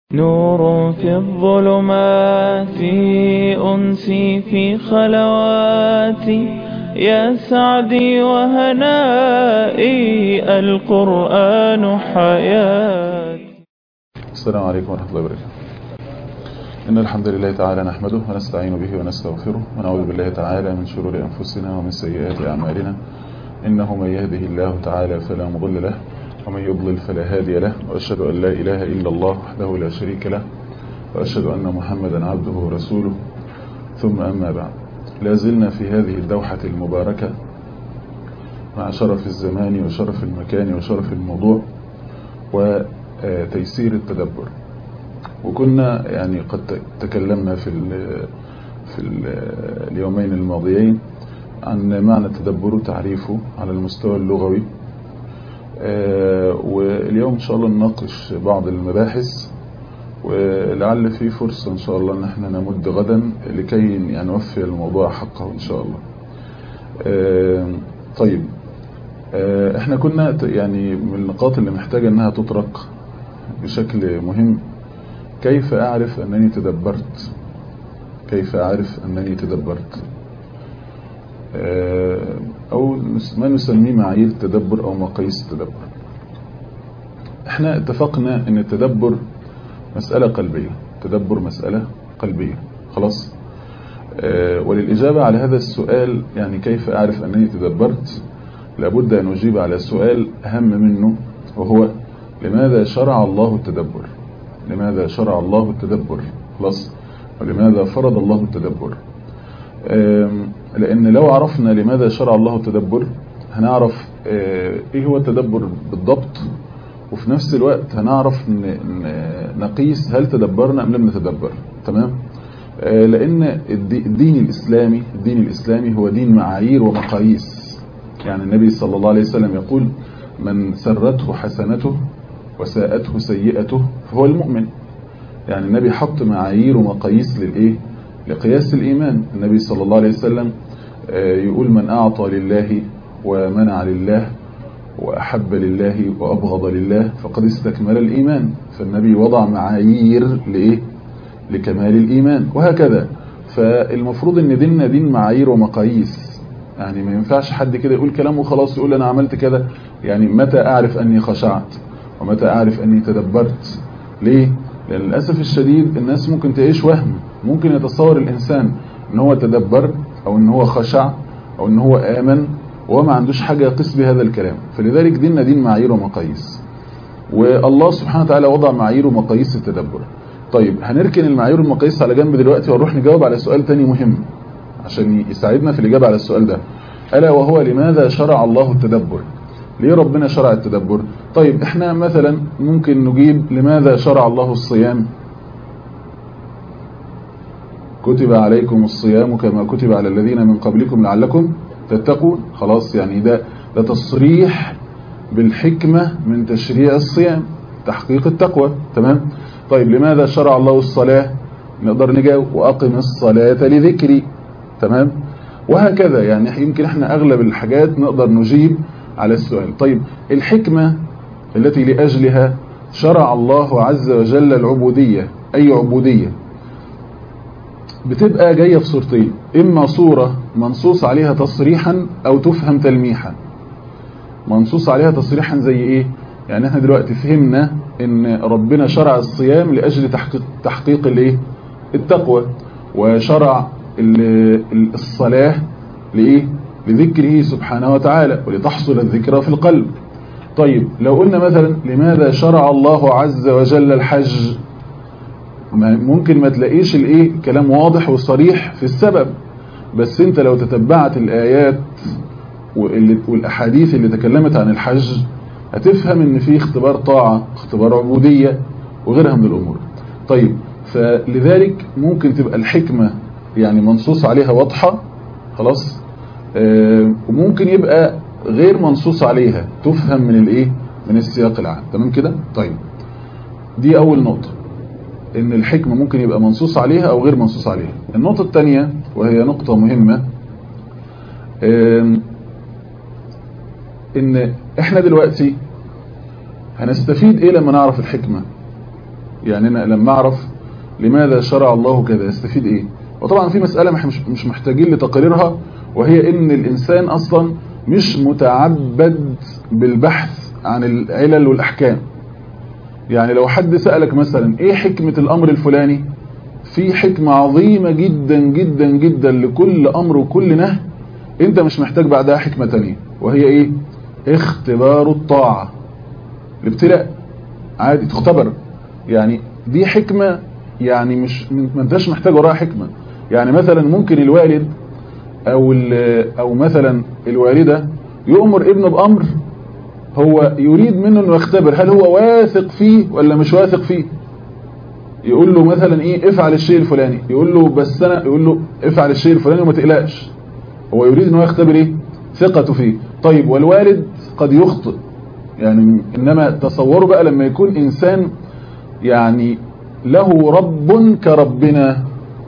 نور في الظلمات أنسي في خلواتي يا سعدي وهنائي القرآن حياتي السلام عليكم ورحمة الله وبركاته إن الحمد لله تعالى نحمده ونستعين به ونستغفره ونعوذ بالله تعالى من شرور أنفسنا ومن سيئات أعمالنا إنه من يهده الله تعالى فلا مضل له ومن يضلل فلا هادي له وأشهد أن لا إله إلا الله وحده لا شريك له وأشهد أن محمدا عبده ورسوله ثم أما بعد لا زلنا في هذه الدوحة المباركة مع شرف الزمان وشرف المكان وشرف الموضوع وتيسير التدبر وكنا يعني قد تكلمنا في ال في ال اليومين الماضيين عن معنى التدبر وتعريفه على المستوى اللغوي واليوم إن شاء الله نناقش بعض المباحث ولعل في فرصة إن شاء الله أن احنا نمد غدا لكي يعني نوفي الموضوع حقه إن شاء الله طيب احنا كنا يعني من النقاط اللي محتاجة أنها تطرق بشكل مهم كيف أعرف أنني تدبرت كيف أعرف أنني تدبرت أو ما نسميه معايير التدبر أو مقاييس التدبر احنا اتفقنا ان التدبر مسألة قلبية تدبر مسألة قلبية خلاص اه وللإجابة على هذا السؤال يعني كيف أعرف أنني تدبرت لابد أن أجيب على سؤال أهم منه وهو لماذا شرع الله التدبر لماذا شرع الله التدبر خلاص ولماذا فرض الله التدبر اه لأن لو عرفنا لماذا شرع الله التدبر هنعرف اه ايه هو التدبر بالضبط وفي نفس الوقت هنعرف نقيس هل تدبرنا أم لم نتدبر تمام لأن الدين الإسلامي الدين الإسلامي هو دين معايير ومقاييس يعني النبي صلى الله عليه وسلم يقول من سرته حسنته وساءته سيئته فهو المؤمن يعني النبي حط معايير ومقاييس للإيه لقياس الإيمان النبي صلى الله عليه وسلم يقول من أعطى لله ومنع لله وأحب لله وأبغض لله فقد استكمل الإيمان فالنبي وضع معايير لإيه؟ لكمال الإيمان وهكذا فالمفروض ان ديننا دين معايير ومقاييس يعني ما ينفعش حد كده يقول كلام وخلاص يقول أنا عملت كده يعني متى أعرف أني خشعت ومتى أعرف أني تدبرت ليه؟ لأن للأسف الشديد الناس ممكن تعيش وهم ممكن يتصور الإنسان ان هو تدبر أو ان هو خشع أو ان هو آمن وهو ما عندوش حاجة يقيس بهذا الكلام فلذلك ديننا دين معايير ومقاييس والله سبحانه وتعالى وضع معايير ومقاييس التدبر طيب هنركن المعايير والمقاييس على جنب دلوقتي ونروح نجاوب على سؤال تاني مهم عشان يساعدنا في الإجابة على السؤال ده ألا وهو لماذا شرع الله التدبر ليه ربنا شرع التدبر طيب احنا مثلا ممكن نجيب لماذا شرع الله الصيام كتب عليكم الصيام كما كتب على الذين من قبلكم لعلكم تتقون خلاص يعني ده ده تصريح بالحكمة من تشريع الصيام تحقيق التقوى تمام طيب لماذا شرع الله الصلاة نقدر نجاوب وأقم الصلاة لذكري تمام وهكذا يعني يمكن احنا أغلب الحاجات نقدر نجيب على السؤال طيب الحكمة التي لأجلها شرع الله عز وجل العبودية أي عبودية بتبقى جاية في صورتين إما صورة منصوص عليها تصريحا أو تفهم تلميحا منصوص عليها تصريحا زي إيه يعني احنا دلوقتي فهمنا ان ربنا شرع الصيام لأجل تحقيق, تحقيق الايه التقوى وشرع الصلاة لإيه لذكره سبحانه وتعالى ولتحصل الذكرى في القلب طيب لو قلنا مثلا لماذا شرع الله عز وجل الحج ممكن ما تلاقيش الايه كلام واضح وصريح في السبب بس انت لو تتبعت الآيات والأحاديث اللي تكلمت عن الحج هتفهم ان في اختبار طاعة اختبار عبودية وغيرها من الأمور طيب فلذلك ممكن تبقى الحكمة يعني منصوص عليها واضحة خلاص آه وممكن يبقى غير منصوص عليها تفهم من الايه من السياق العام تمام كده طيب دي اول نقطة ان الحكمة ممكن يبقى منصوص عليها او غير منصوص عليها النقطة الثانية وهي نقطة مهمة ان احنا دلوقتي هنستفيد ايه لما نعرف الحكمة يعني أنا لما أعرف لماذا شرع الله كذا استفيد إيه وطبعا في مسألة مش مش محتاجين لتقريرها وهي إن الإنسان أصلا مش متعبد بالبحث عن العلل والأحكام يعني لو حد سألك مثلا إيه حكمة الأمر الفلاني في حكمة عظيمة جدا جدا جدا لكل أمر وكل نهي أنت مش محتاج بعدها حكمة تانية وهي إيه اختبار الطاعة الابتلاء عادي تختبر يعني دي حكمة يعني مش ما انتش محتاج وراها حكمة يعني مثلا ممكن الوالد او او مثلا الوالدة يؤمر ابنه بأمر هو يريد منه انه يختبر هل هو واثق فيه ولا مش واثق فيه يقول له مثلا ايه افعل الشيء الفلاني يقول له بس انا يقول له افعل الشيء الفلاني وما تقلقش هو يريد ان هو يختبر ايه ثقته فيه طيب والوالد قد يخطئ يعني انما تصوروا بقى لما يكون انسان يعني له رب كربنا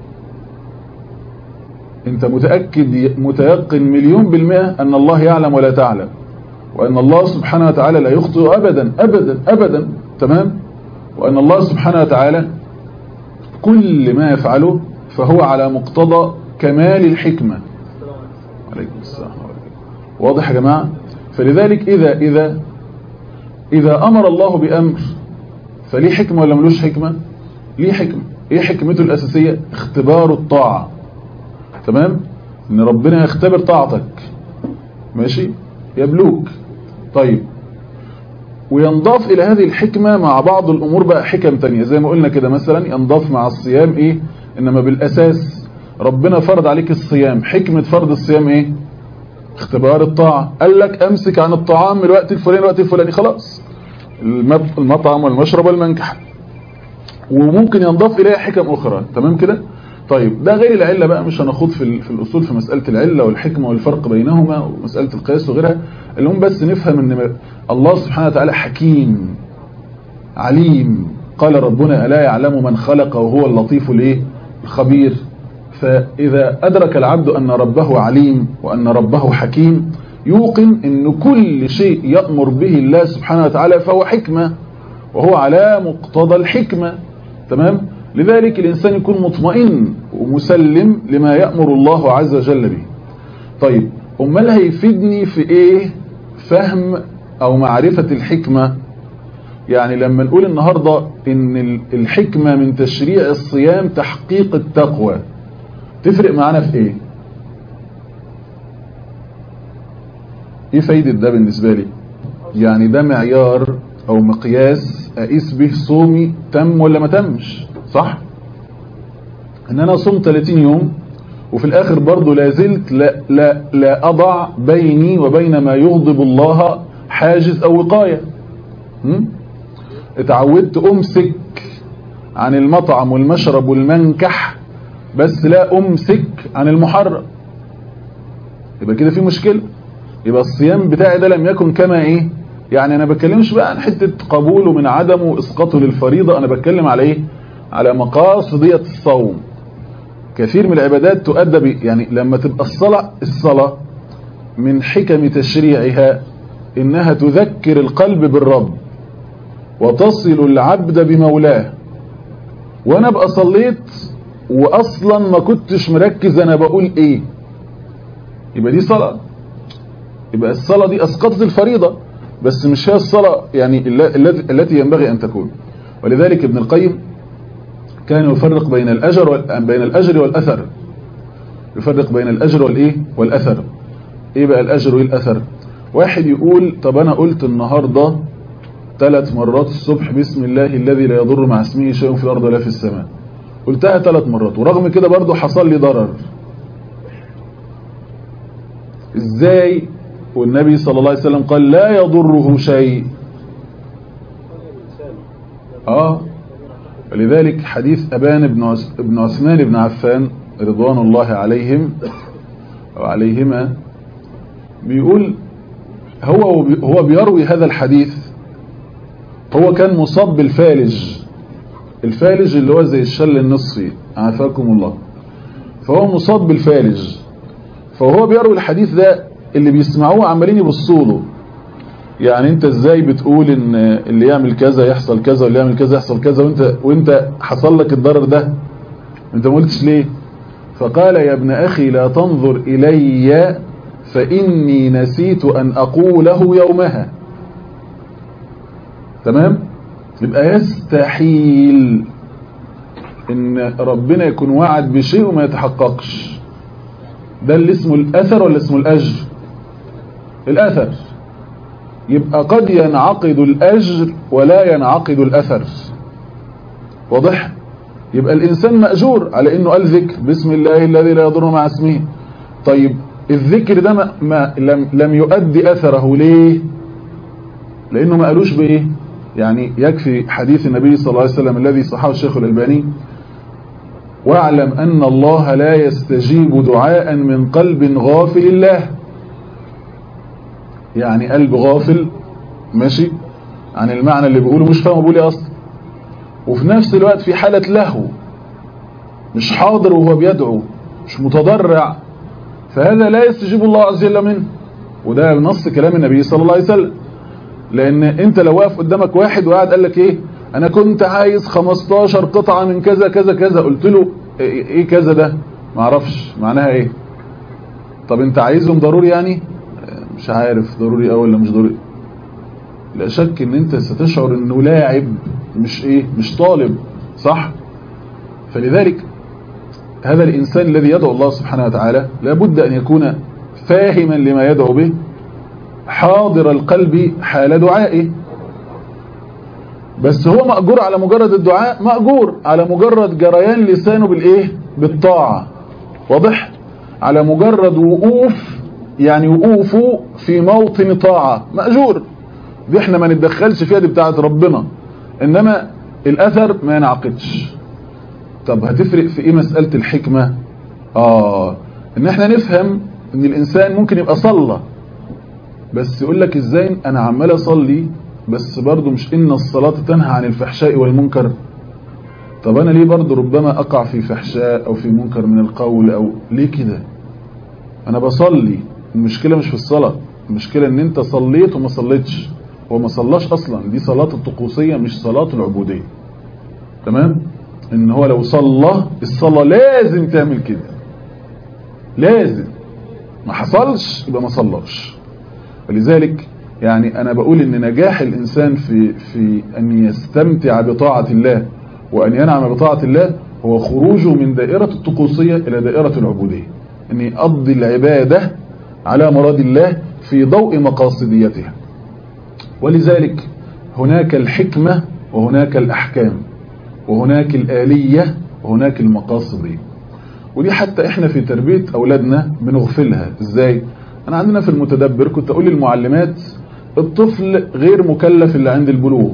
انت متأكد متيقن مليون بالمئة ان الله يعلم ولا تعلم وان الله سبحانه وتعالى لا يخطئ ابدا ابدا ابدا تمام وان الله سبحانه وتعالى كل ما يفعله فهو على مقتضى كمال الحكمة عليكم السلام واضح يا جماعة فلذلك إذا إذا إذا أمر الله بأمر فليه حكمة ولا ملوش حكمة ليه حكمة إيه حكمته الأساسية اختبار الطاعة تمام إن ربنا يختبر طاعتك ماشي يبلوك طيب وينضاف إلى هذه الحكمة مع بعض الأمور بقى حكم تانية زي ما قلنا كده مثلا ينضاف مع الصيام إيه إنما بالأساس ربنا فرض عليك الصيام حكمة فرض الصيام إيه اختبار الطاعة قال لك امسك عن الطعام من الوقت الفلاني الوقت الفلاني خلاص المطعم والمشرب والمنكح وممكن ينضاف إليها حكم أخرى تمام كده طيب ده غير العلة بقى مش هنخوض في, في الأصول في مسألة العلة والحكمة والفرق بينهما ومسألة القياس وغيرها اللي هم بس نفهم ان الله سبحانه وتعالى حكيم عليم قال ربنا ألا يعلم من خلق وهو اللطيف الايه الخبير فإذا أدرك العبد أن ربه عليم وأن ربه حكيم يوقن أن كل شيء يأمر به الله سبحانه وتعالى فهو حكمة وهو على مقتضى الحكمة تمام لذلك الإنسان يكون مطمئن ومسلم لما يأمر الله عز وجل به طيب أمال هيفيدني في إيه فهم أو معرفة الحكمة يعني لما نقول النهاردة إن الحكمة من تشريع الصيام تحقيق التقوى تفرق معانا في ايه ايه فايدة ده بالنسبة لي يعني ده معيار او مقياس اقيس به صومي تم ولا ما تمش صح ان انا صوم 30 يوم وفي الاخر برضو لازلت لا, لا, لا اضع بيني وبين ما يغضب الله حاجز او وقاية اتعودت امسك عن المطعم والمشرب والمنكح بس لا امسك عن المحرم يبقى كده في مشكلة يبقى الصيام بتاعي ده لم يكن كما ايه يعني انا بتكلمش بقى عن حتة قبوله من عدمه واسقاطه للفريضة انا بتكلم على ايه على مقاصدية الصوم كثير من العبادات تؤدى يعني لما تبقى الصلاة الصلاة من حكم تشريعها انها تذكر القلب بالرب وتصل العبد بمولاه وانا ابقى صليت واصلا ما كنتش مركز انا بقول ايه يبقى دي صلاة يبقى الصلاة دي اسقطت الفريضة بس مش هي الصلاة يعني التي ينبغي ان تكون ولذلك ابن القيم كان يفرق بين الاجر بين الاجر والاثر يفرق بين الاجر والايه والاثر ايه بقى الاجر وايه الاثر واحد يقول طب انا قلت النهاردة ثلاث مرات الصبح بسم الله الذي لا يضر مع اسمه شيء في الارض ولا في السماء قلتها ثلاث مرات ورغم كده برضو حصل لي ضرر ازاي والنبي صلى الله عليه وسلم قال لا يضره شيء اه ولذلك حديث أبان بن ابن عثمان بن عفان رضوان الله عليهم أو عليهما بيقول هو هو بيروي هذا الحديث هو كان مصاب بالفالج الفالج اللي هو زي الشل النصفي عافاكم الله فهو مصاب بالفالج فهو بيروي الحديث ده اللي بيسمعوه عمالين يبصوا له يعني انت ازاي بتقول ان اللي يعمل كذا يحصل كذا واللي يعمل كذا يحصل كذا وانت وانت حصل لك الضرر ده انت ما قلتش ليه فقال يا ابن اخي لا تنظر الي فاني نسيت ان اقوله يومها تمام يبقى يستحيل ان ربنا يكون وعد بشيء وما يتحققش ده اللي اسمه الاثر ولا اسمه الاجر الاثر يبقى قد ينعقد الاجر ولا ينعقد الاثر واضح يبقى الانسان ماجور على انه قال ذكر بسم الله الذي لا يضر مع اسمه طيب الذكر ده ما, ما لم, لم يؤدي اثره ليه لانه ما قالوش بايه يعني يكفي حديث النبي صلى الله عليه وسلم الذي صححه الشيخ الألباني واعلم أن الله لا يستجيب دعاء من قلب غافل الله يعني قلب غافل ماشي عن المعنى اللي بيقوله مش فاهم بيقول ايه اصلا وفي نفس الوقت في حالة لهو مش حاضر وهو بيدعو مش متضرع فهذا لا يستجيب الله عز وجل منه وده نص كلام النبي صلى الله عليه وسلم لان انت لو واقف قدامك واحد وقاعد قال لك ايه انا كنت عايز 15 قطعة من كذا كذا كذا قلت له ايه كذا ده ما اعرفش معناها ايه طب انت عايزهم ضروري يعني مش عارف ضروري او ولا مش ضروري لا شك ان انت ستشعر انه لاعب مش ايه مش طالب صح فلذلك هذا الانسان الذي يدعو الله سبحانه وتعالى لابد ان يكون فاهما لما يدعو به حاضر القلب حال دعائه بس هو مأجور على مجرد الدعاء مأجور على مجرد جريان لسانه بالايه بالطاعة واضح على مجرد وقوف يعني وقوفه في موطن طاعة مأجور دي احنا ما نتدخلش فيها دي بتاعت ربنا انما الاثر ما ينعقدش طب هتفرق في ايه مسألة الحكمة اه ان احنا نفهم ان الانسان ممكن يبقى صلى بس يقول لك ازاي انا عمال اصلي بس برضو مش ان الصلاة تنهى عن الفحشاء والمنكر طب انا ليه برضو ربما اقع في فحشاء او في منكر من القول او ليه كده انا بصلي المشكلة مش في الصلاة المشكلة ان انت صليت وما صليتش هو ما صلاش اصلا دي صلاة الطقوسية مش صلاة العبودية تمام ان هو لو صلى الصلاة لازم تعمل كده لازم ما حصلش يبقى ما صلاش ولذلك يعني أنا بقول إن نجاح الإنسان في في أن يستمتع بطاعة الله وأن ينعم بطاعة الله هو خروجه من دائرة الطقوسية إلى دائرة العبودية أن يقضي العبادة على مراد الله في ضوء مقاصديتها ولذلك هناك الحكمة وهناك الأحكام وهناك الآلية وهناك المقاصدية ودي حتى احنا في تربية أولادنا بنغفلها ازاي انا عندنا في المتدبر كنت اقول للمعلمات الطفل غير مكلف اللي عند البلوغ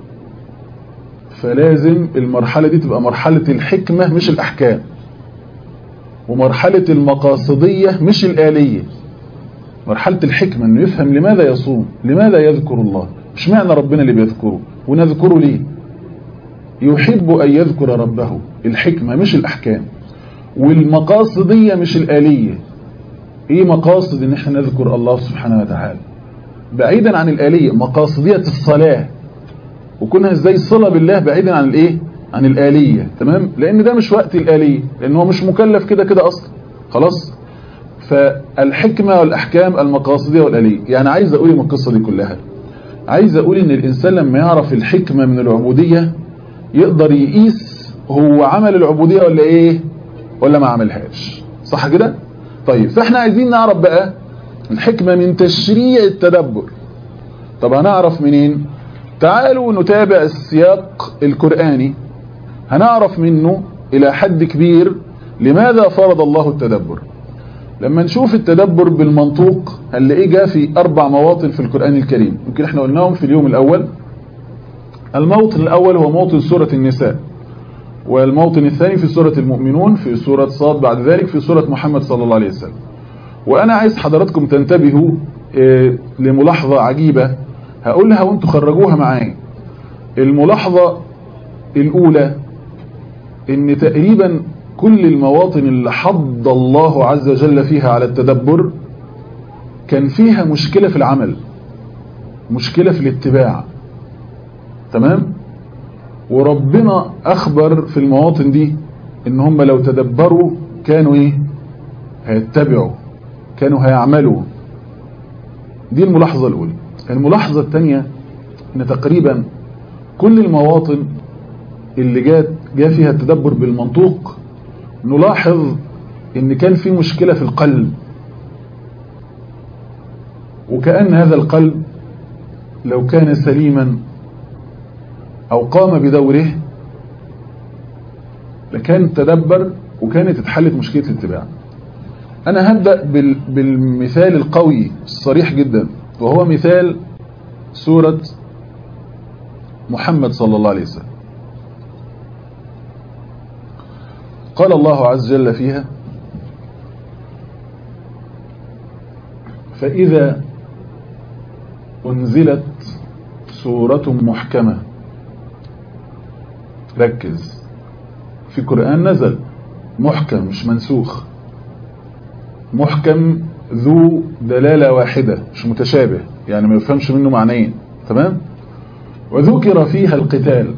فلازم المرحلة دي تبقى مرحلة الحكمة مش الأحكام ومرحلة المقاصدية مش الآلية مرحلة الحكمة انه يفهم لماذا يصوم لماذا يذكر الله مش معنى ربنا اللي بيذكره ونذكره ليه يحب أن يذكر ربه الحكمة مش الأحكام والمقاصدية مش الآلية ايه مقاصد ان احنا نذكر الله سبحانه وتعالى بعيدا عن الآلية مقاصدية الصلاة وكونها ازاي صلة بالله بعيدا عن الايه عن الآلية تمام لان ده مش وقت الآلية لان هو مش مكلف كده كده اصلا خلاص فالحكمة والأحكام المقاصدية والآلية يعني عايز اقول من القصة دي كلها عايز اقول ان الانسان لما يعرف الحكمة من العبودية يقدر يقيس هو عمل العبودية ولا ايه ولا ما عملهاش صح كده طيب فاحنا عايزين نعرف بقى الحكمة من تشريع التدبر طب هنعرف منين تعالوا نتابع السياق القرآني هنعرف منه إلى حد كبير لماذا فرض الله التدبر لما نشوف التدبر بالمنطوق هنلاقيه جاء في أربع مواطن في القرآن الكريم يمكن احنا قلناهم في اليوم الأول الموطن الأول هو موطن سورة النساء والموطن الثاني في سورة المؤمنون في سورة صاد بعد ذلك في سورة محمد صلى الله عليه وسلم وأنا عايز حضراتكم تنتبهوا لملاحظة عجيبة هقولها وانتوا خرجوها معايا الملاحظة الأولى ان تقريبا كل المواطن اللي حض الله عز وجل فيها على التدبر كان فيها مشكلة في العمل مشكلة في الاتباع تمام وربنا أخبر في المواطن دي إن هم لو تدبروا كانوا إيه هيتبعوا كانوا هيعملوا دي الملاحظة الأولى الملاحظة الثانية إن تقريبا كل المواطن اللي جات جاء فيها التدبر بالمنطوق نلاحظ إن كان في مشكلة في القلب وكأن هذا القلب لو كان سليما أو قام بدوره لكان تدبر وكانت اتحلت مشكلة الاتباع أنا هبدأ بالمثال القوي الصريح جدا وهو مثال سورة محمد صلى الله عليه وسلم قال الله عز وجل فيها فإذا أنزلت سورة محكمة ركز في قرآن نزل محكم مش منسوخ محكم ذو دلالة واحدة مش متشابه يعني ما يفهمش منه معنيين تمام وذكر فيها القتال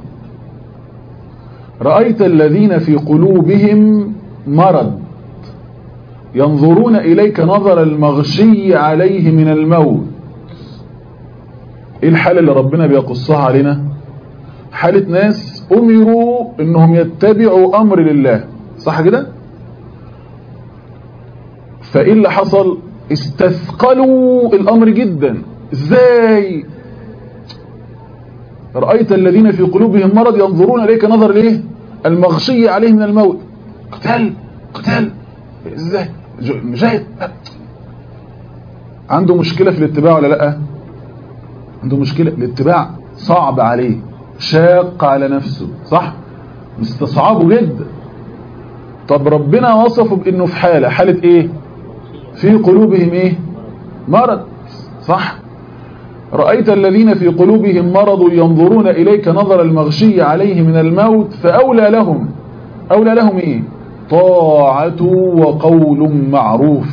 رأيت الذين في قلوبهم مرض ينظرون إليك نظر المغشي عليه من الموت ايه الحالة اللي ربنا بيقصها علينا حالة ناس امروا انهم يتبعوا امر لله صح كده فايه اللي حصل استثقلوا الامر جدا ازاي رأيت الذين في قلوبهم مرض ينظرون اليك نظر ليه المغشي عليه من الموت قتال قتال ازاي مجاهد عنده مشكلة في الاتباع ولا لا عنده مشكلة الاتباع صعب عليه شاق على نفسه صح مستصعبه جدا طب ربنا وصفه بانه في حالة حالة ايه في قلوبهم ايه مرض صح رأيت الذين في قلوبهم مرض ينظرون إليك نظر المغشي عليه من الموت فأولى لهم أولى لهم إيه طاعة وقول معروف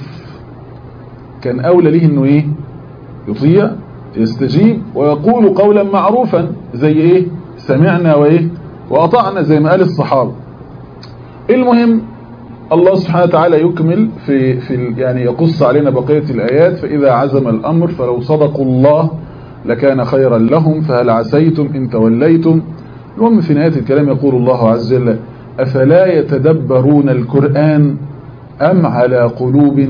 كان أولى ليه إنه إيه يطيع يستجيب ويقول قولا معروفا زي إيه سمعنا وإيه وأطعنا زي ما قال الصحابة المهم الله سبحانه وتعالى يكمل في في يعني يقص علينا بقية الآيات فإذا عزم الأمر فلو صدقوا الله لكان خيرا لهم فهل عسيتم إن توليتم المهم في نهاية الكلام يقول الله عز وجل أفلا يتدبرون القرآن أم على قلوب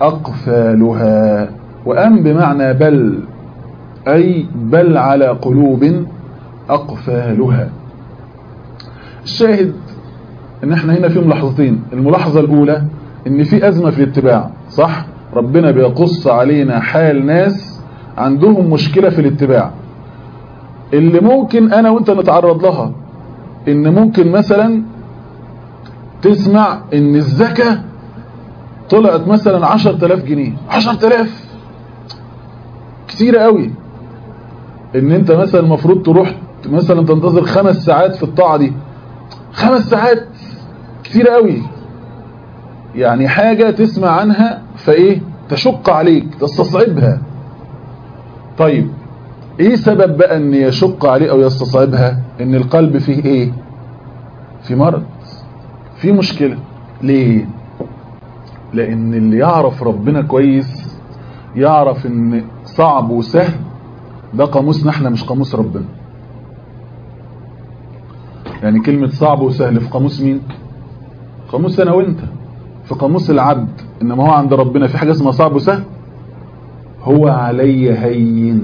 أقفالها وأم بمعنى بل أي بل على قلوب أقفالها الشاهد ان احنا هنا في ملاحظتين الملاحظة الاولى ان في ازمة في الاتباع صح ربنا بيقص علينا حال ناس عندهم مشكلة في الاتباع اللي ممكن انا وانت نتعرض لها ان ممكن مثلا تسمع ان الزكاة طلعت مثلا عشر تلاف جنيه عشر تلاف كتير قوي ان انت مثلا المفروض تروح مثلا تنتظر خمس ساعات في الطاعة دي خمس ساعات كتير قوي يعني حاجة تسمع عنها فايه تشق عليك تستصعبها طيب ايه سبب بقى ان يشق عليه او يستصعبها ان القلب فيه ايه في مرض في مشكلة ليه لان اللي يعرف ربنا كويس يعرف ان صعب وسهل ده قاموسنا احنا مش قاموس ربنا يعني كلمة صعب وسهل في قاموس مين قاموس انا وانت في قاموس العبد انما هو عند ربنا في حاجة اسمها صعب وسهل هو علي هين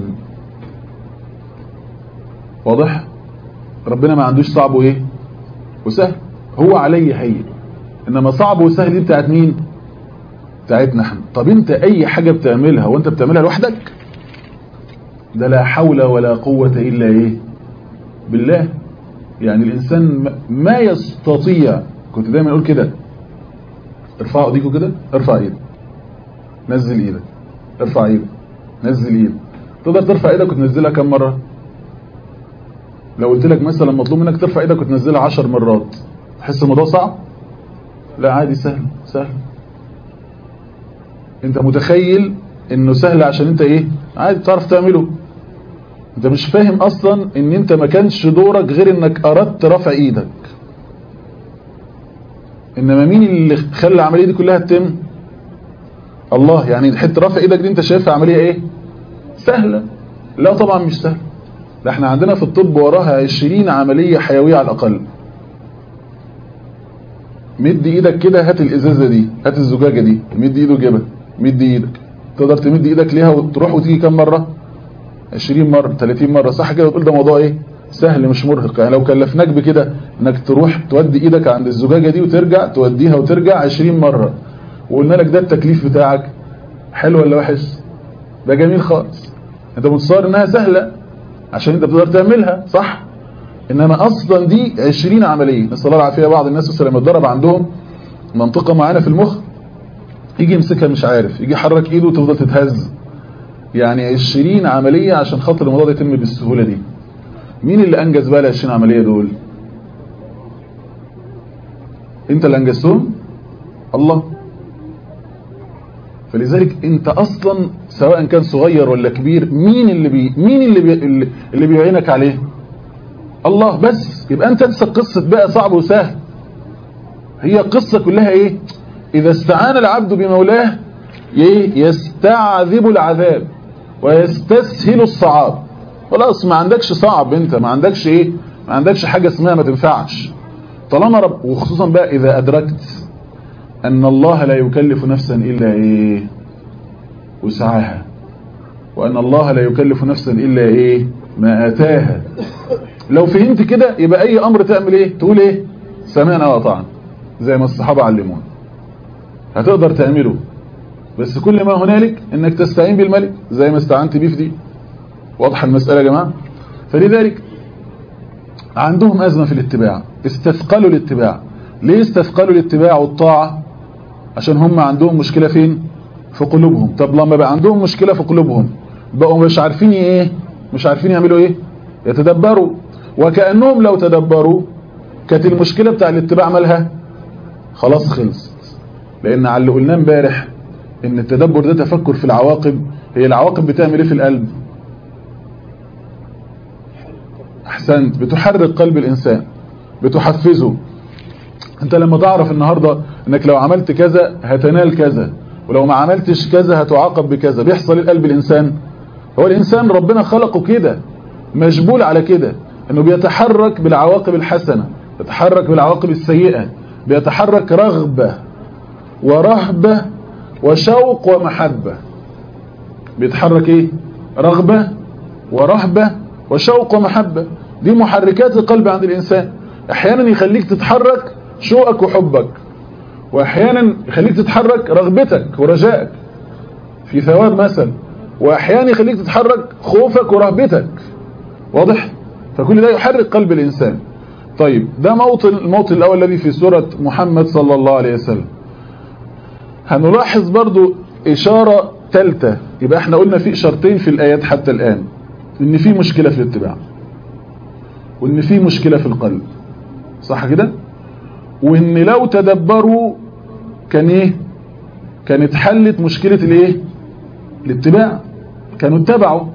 واضح ربنا ما عندوش صعب وايه وسهل هو علي هين انما صعب وسهل دي بتاعت مين بتاعتنا احنا طب انت اي حاجة بتعملها وانت بتعملها لوحدك ده لا حول ولا قوة الا ايه بالله يعني الانسان ما يستطيع كنت دايما اقول كده ارفعوا ايديكم كده ارفع ايدك نزل ايدك ارفع ايدك نزل ايدك تقدر ترفع ايدك وتنزلها كم مرة لو قلت لك مثلا مطلوب منك ترفع ايدك وتنزلها عشر مرات تحس الموضوع صعب لا عادي سهل سهل انت متخيل انه سهل عشان انت ايه عادي تعرف تعمله انت مش فاهم اصلا ان انت ما كانش دورك غير انك اردت رفع ايدك انما مين اللي خلى العمليه دي كلها تتم الله يعني حته رفع ايدك دي انت شايفها عمليه ايه سهله لا طبعا مش سهله ده احنا عندنا في الطب وراها 20 عمليه حيويه على الاقل مد ايدك كده هات الازازه دي هات الزجاجه دي مد ايده جيبها مد ايدك تقدر تمد ايدك ليها وتروح وتيجي كام مره 20 مره 30 مره صح كده وتقول ده موضوع ايه سهل مش مرهق يعني لو كلفناك بكده انك تروح تودي ايدك عند الزجاجه دي وترجع توديها وترجع 20 مره وقلنا لك ده التكليف بتاعك حلو ولا وحش ده جميل خالص انت متصور انها سهله عشان انت بتقدر تعملها صح انما اصلا دي 20 عمليه نسال الله العافيه بعض الناس مثلا لما اتضرب عندهم منطقه معينه في المخ يجي يمسكها مش عارف يجي يحرك ايده وتفضل تتهز يعني 20 عمليه عشان خاطر الموضوع ده يتم بالسهوله دي مين اللي انجز بقى ال 20 عمليه دول انت اللي انجزتهم الله فلذلك انت اصلا سواء كان صغير ولا كبير مين اللي بي مين اللي بي اللي بيعينك عليه الله بس يبقى انت تنسى قصه بقى صعب وسهل هي قصه كلها ايه اذا استعان العبد بمولاه يستعذب العذاب ويستسهل الصعاب خلاص ما عندكش صعب انت ما عندكش ايه ما عندكش حاجه اسمها ما تنفعش طالما رب وخصوصا بقى اذا ادركت ان الله لا يكلف نفسا الا ايه وسعها وان الله لا يكلف نفسا الا ايه ما اتاها لو فهمت كده يبقى اي امر تعمل ايه تقول ايه سمعنا واطعنا زي ما الصحابه علمونا هتقدر تعمله بس كل ما هنالك انك تستعين بالملك زي ما استعنت بيه في دي واضحه المساله يا جماعه فلذلك عندهم ازمه في الاتباع استثقلوا الاتباع ليه استثقلوا الاتباع والطاعه عشان هم عندهم مشكله فين في قلوبهم طب لما بقى عندهم مشكله في قلوبهم بقوا مش عارفين ايه مش عارفين يعملوا ايه يتدبروا وكانهم لو تدبروا كانت المشكله بتاع الاتباع مالها خلاص خلصت لان على اللي قلناه امبارح ان التدبر ده تفكر في العواقب هي العواقب بتعمل ايه في القلب احسنت بتحرك قلب الانسان بتحفزه انت لما تعرف النهاردة انك لو عملت كذا هتنال كذا ولو ما عملتش كذا هتعاقب بكذا بيحصل القلب الانسان هو الانسان ربنا خلقه كده مجبول على كده انه بيتحرك بالعواقب الحسنة بيتحرك بالعواقب السيئة بيتحرك رغبة ورهبة وشوق ومحبة بيتحرك ايه رغبة ورهبة وشوق ومحبة دي محركات القلب عند الانسان احيانا يخليك تتحرك شوقك وحبك واحيانا يخليك تتحرك رغبتك ورجائك في ثواب مثل واحيانا يخليك تتحرك خوفك ورهبتك واضح فكل ده يحرك قلب الانسان طيب ده موطن الموطن الاول الذي في سورة محمد صلى الله عليه وسلم هنلاحظ برضو اشارة ثالثه يبقى احنا قلنا في اشارتين في الايات حتى الان ان في مشكلة في الاتباع وان في مشكلة في القلب صح كده وان لو تدبروا كان ايه كانت حلت مشكلة الايه الاتباع كانوا اتبعوا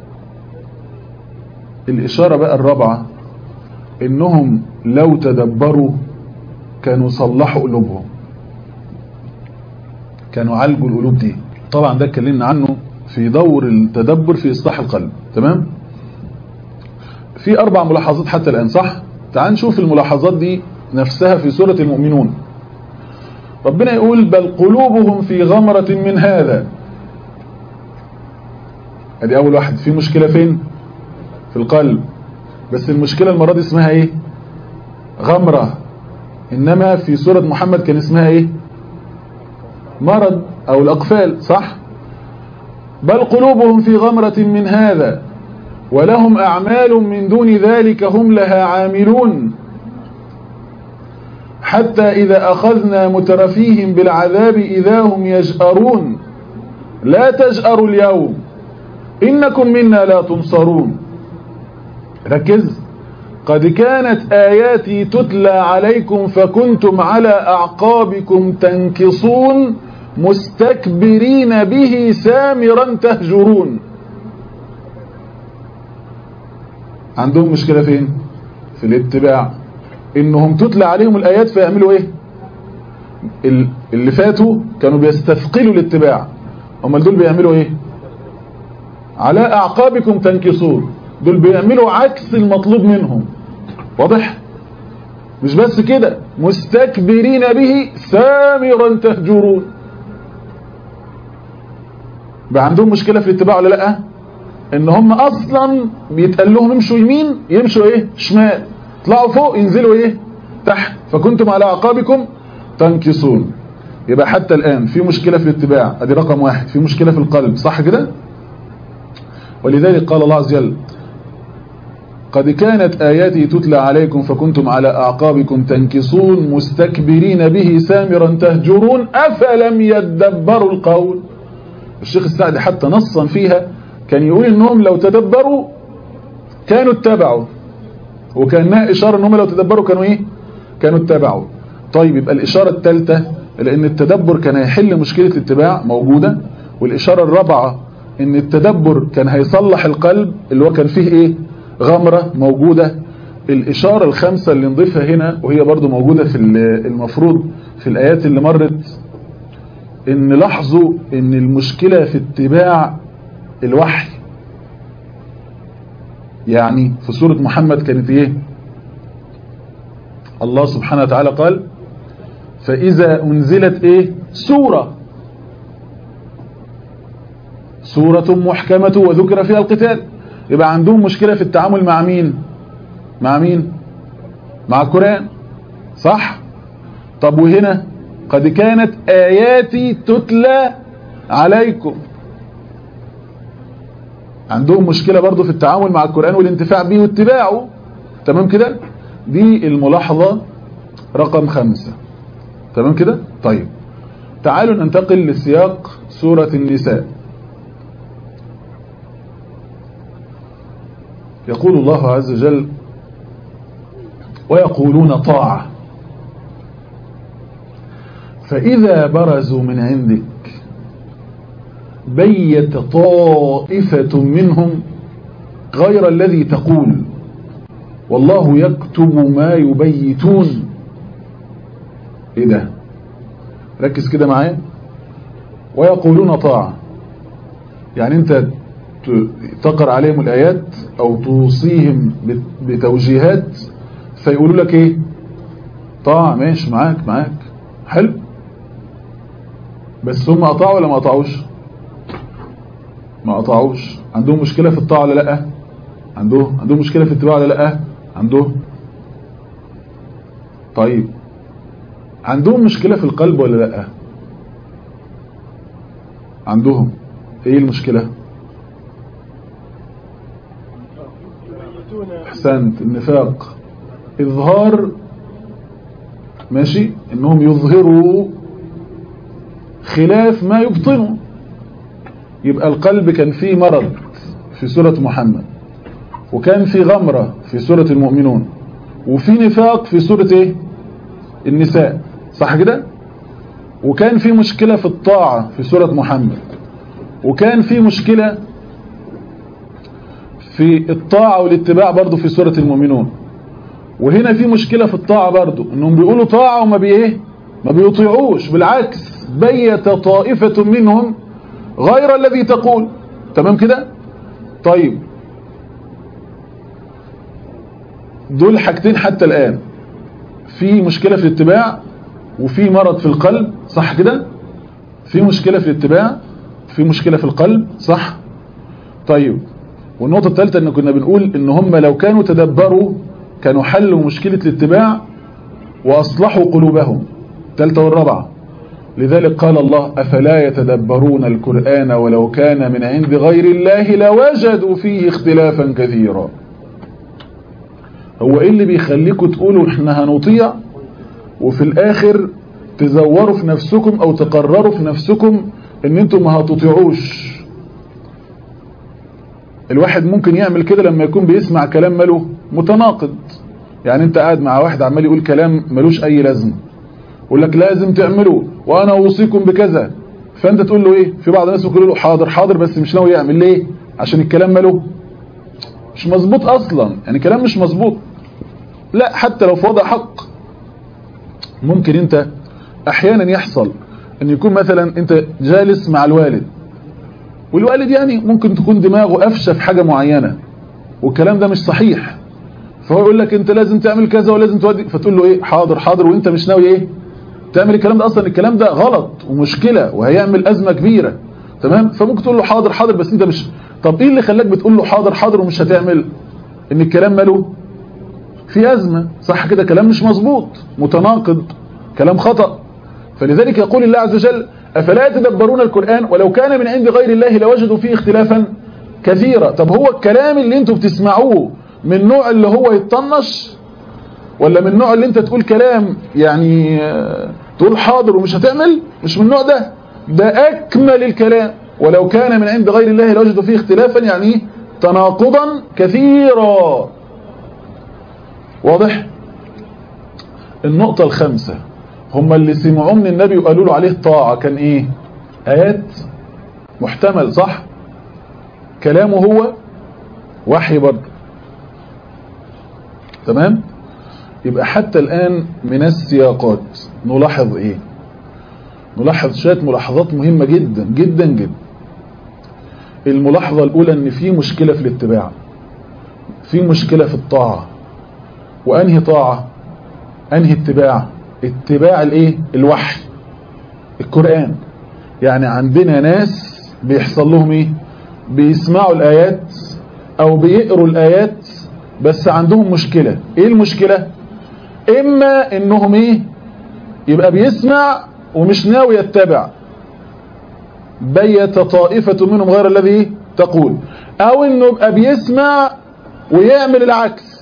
الاشارة بقى الرابعة انهم لو تدبروا كانوا صلحوا قلوبهم كانوا عالجوا القلوب دي طبعا ده اتكلمنا عنه في دور التدبر في اصلاح القلب تمام في اربع ملاحظات حتى الان صح تعال نشوف الملاحظات دي نفسها في سورة المؤمنون ربنا يقول بل قلوبهم في غمرة من هذا ادي اول واحد في مشكلة فين في القلب بس المشكلة المرة دي اسمها ايه غمرة انما في سورة محمد كان اسمها ايه مرض او الاقفال صح بل قلوبهم في غمرة من هذا ولهم اعمال من دون ذلك هم لها عاملون حتى إذا أخذنا مترفيهم بالعذاب إذا هم يجأرون لا تجأروا اليوم إنكم منا لا تنصرون ركز قد كانت آياتي تتلى عليكم فكنتم على أعقابكم تنكصون مستكبرين به سامرا تهجرون عندهم مشكلة فين في الاتباع انهم تتلى عليهم الايات فيعملوا ايه اللي فاتوا كانوا بيستثقلوا الاتباع هم دول بيعملوا ايه على اعقابكم تنكصون دول بيعملوا عكس المطلوب منهم واضح مش بس كده مستكبرين به سامرا تهجرون بقى عندهم مشكلة في الاتباع ولا لا ان هم اصلا بيتقال لهم امشوا يمين يمشوا ايه شمال طلعوا فوق ينزلوا ايه تحت فكنتم على اعقابكم تنكصون يبقى حتى الان في مشكلة في الاتباع ادي رقم واحد في مشكلة في القلب صح كده ولذلك قال الله عز وجل قد كانت آياتي تتلى عليكم فكنتم على أعقابكم تنكصون مستكبرين به سامرا تهجرون أفلم يدبروا القول الشيخ السعدي حتى نصا فيها كان يقول انهم لو تدبروا كانوا اتبعوا وكانها اشاره انهم لو تدبروا كانوا ايه كانوا اتبعوا طيب يبقى الاشاره الثالثه لان التدبر كان هيحل مشكله الاتباع موجوده والاشاره الرابعه ان التدبر كان هيصلح القلب اللي هو كان فيه ايه غمره موجوده الاشاره الخامسه اللي نضيفها هنا وهي برضو موجوده في المفروض في الايات اللي مرت ان لاحظوا ان المشكله في اتباع الوحي يعني في سورة محمد كانت ايه الله سبحانه وتعالى قال فإذا أنزلت ايه سورة سورة محكمة وذكر فيها القتال يبقى عندهم مشكلة في التعامل مع مين مع مين مع القرآن صح طب وهنا قد كانت آياتي تتلى عليكم عندهم مشكلة برضو في التعامل مع القرآن والانتفاع به واتباعه تمام كده دي الملاحظة رقم خمسة تمام كده طيب تعالوا ننتقل لسياق سورة النساء يقول الله عز وجل ويقولون طاعة فإذا برزوا من عندك بيت طائفة منهم غير الذي تقول والله يكتب ما يبيتون ايه ده ركز كده معايا ويقولون طاعة يعني انت تقر عليهم الآيات او توصيهم بتوجيهات فيقولوا لك ايه طاعة ماشي معاك معاك حلو بس هم قطعوا ولا ما قطعوش ما قطعوش عندهم مشكلة في الطاعة ولا لا عندهم عندهم مشكلة في الاتباع ولا لا عندهم طيب عندهم مشكلة في القلب ولا لا عندهم ايه المشكلة احسنت النفاق اظهار ماشي انهم يظهروا خلاف ما يبطنوا يبقى القلب كان فيه مرض في سورة محمد وكان في غمرة في سورة المؤمنون وفي نفاق في سورة ايه النساء صح كده وكان في مشكلة في الطاعة في سورة محمد وكان في مشكلة في الطاعة والاتباع برضو في سورة المؤمنون وهنا في مشكلة في الطاعة برضو انهم بيقولوا طاعة وما بايه ما بيطيعوش بالعكس بيت طائفة منهم غير الذي تقول تمام كده طيب دول حاجتين حتى الآن في مشكلة في الاتباع وفي مرض في القلب صح كده في مشكلة في الاتباع في مشكلة في القلب صح طيب والنقطة الثالثة ان كنا بنقول ان هم لو كانوا تدبروا كانوا حلوا مشكلة الاتباع واصلحوا قلوبهم الثالثة والرابعة لذلك قال الله أفلا يتدبرون القرآن ولو كان من عند غير الله لوجدوا فيه اختلافا كثيرا هو ايه اللي بيخليكم تقولوا احنا هنطيع وفي الاخر تزوروا في نفسكم او تقرروا في نفسكم ان انتم ما هتطيعوش الواحد ممكن يعمل كده لما يكون بيسمع كلام ماله متناقض يعني انت قاعد مع واحد عمال يقول كلام ملوش اي لازمه يقول لك لازم تعملوا وانا اوصيكم بكذا فانت تقول له ايه في بعض الناس بيقولوا له حاضر حاضر بس مش ناوي يعمل ليه عشان الكلام ماله مش مظبوط اصلا يعني كلام مش مظبوط لا حتى لو في وضع حق ممكن انت احيانا يحصل ان يكون مثلا انت جالس مع الوالد والوالد يعني ممكن تكون دماغه قفشه في حاجه معينه والكلام ده مش صحيح فهو يقول لك انت لازم تعمل كذا ولازم تودي فتقول له ايه حاضر حاضر وانت مش ناوي ايه تعمل الكلام ده اصلا الكلام ده غلط ومشكله وهيعمل ازمه كبيره تمام فممكن تقول له حاضر حاضر بس انت مش طب ايه اللي خلاك بتقول له حاضر حاضر ومش هتعمل ان الكلام ماله في ازمه صح كده كلام مش مظبوط متناقض كلام خطأ فلذلك يقول الله عز وجل أفلا يتدبرون القرآن ولو كان من عند غير الله لوجدوا فيه اختلافا كثيرا طب هو الكلام اللي انتوا بتسمعوه من نوع اللي هو يتطنش ولا من نوع اللي انت تقول كلام يعني تقول حاضر ومش هتعمل مش من النوع ده ده أكمل الكلام ولو كان من عند غير الله لوجدوا فيه اختلافا يعني تناقضا كثيرا واضح النقطة الخامسة هم اللي سمعوا من النبي وقالوا له عليه طاعة كان ايه آيات محتمل صح كلامه هو وحي برضه تمام يبقى حتى الآن من السياقات نلاحظ ايه نلاحظ شوية ملاحظات مهمة جدا جدا جدا الملاحظة الأولى ان في مشكلة في الاتباع في مشكلة في الطاعة وأنهي طاعة أنهي اتباع اتباع الايه الوحي القرآن يعني عندنا ناس بيحصل لهم ايه بيسمعوا الآيات او بيقروا الآيات بس عندهم مشكلة ايه المشكلة اما انهم ايه يبقى بيسمع ومش ناوي يتبع بيت طائفة منهم غير الذي تقول او انه يبقى بيسمع ويعمل العكس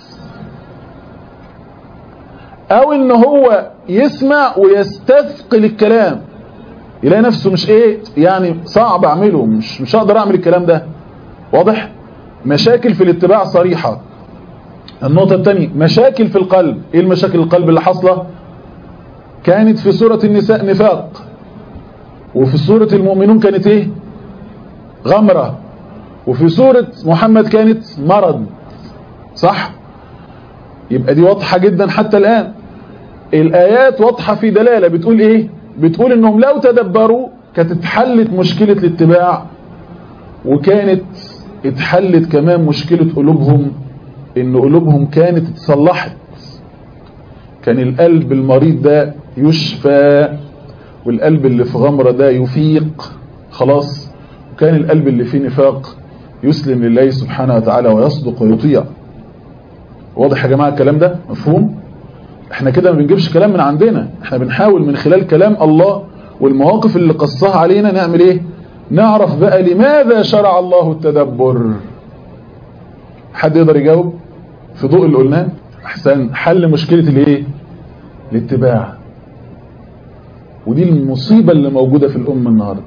او ان هو يسمع ويستثقل الكلام يلاقي نفسه مش ايه يعني صعب اعمله مش مش هقدر اعمل الكلام ده واضح مشاكل في الاتباع صريحة النقطة الثانية مشاكل في القلب ايه المشاكل القلب اللي حاصلة كانت في سورة النساء نفاق وفي سورة المؤمنون كانت ايه غمرة وفي سورة محمد كانت مرض صح يبقى دي واضحة جدا حتى الآن الآيات واضحة في دلالة بتقول إيه بتقول إنهم لو تدبروا كانت اتحلت مشكلة الاتباع وكانت اتحلت كمان مشكلة قلوبهم إن قلوبهم كانت اتصلحت كان القلب المريض ده يشفى والقلب اللي في غمرة ده يفيق خلاص وكان القلب اللي فيه نفاق يسلم لله سبحانه وتعالى ويصدق ويطيع واضح يا جماعة الكلام ده مفهوم احنا كده ما بنجيبش كلام من عندنا احنا بنحاول من خلال كلام الله والمواقف اللي قصها علينا نعمل ايه نعرف بقى لماذا شرع الله التدبر حد يقدر يجاوب في ضوء اللي قلناه احسن حل مشكلة الايه الاتباع ودي المصيبة اللي موجودة في الأمة النهاردة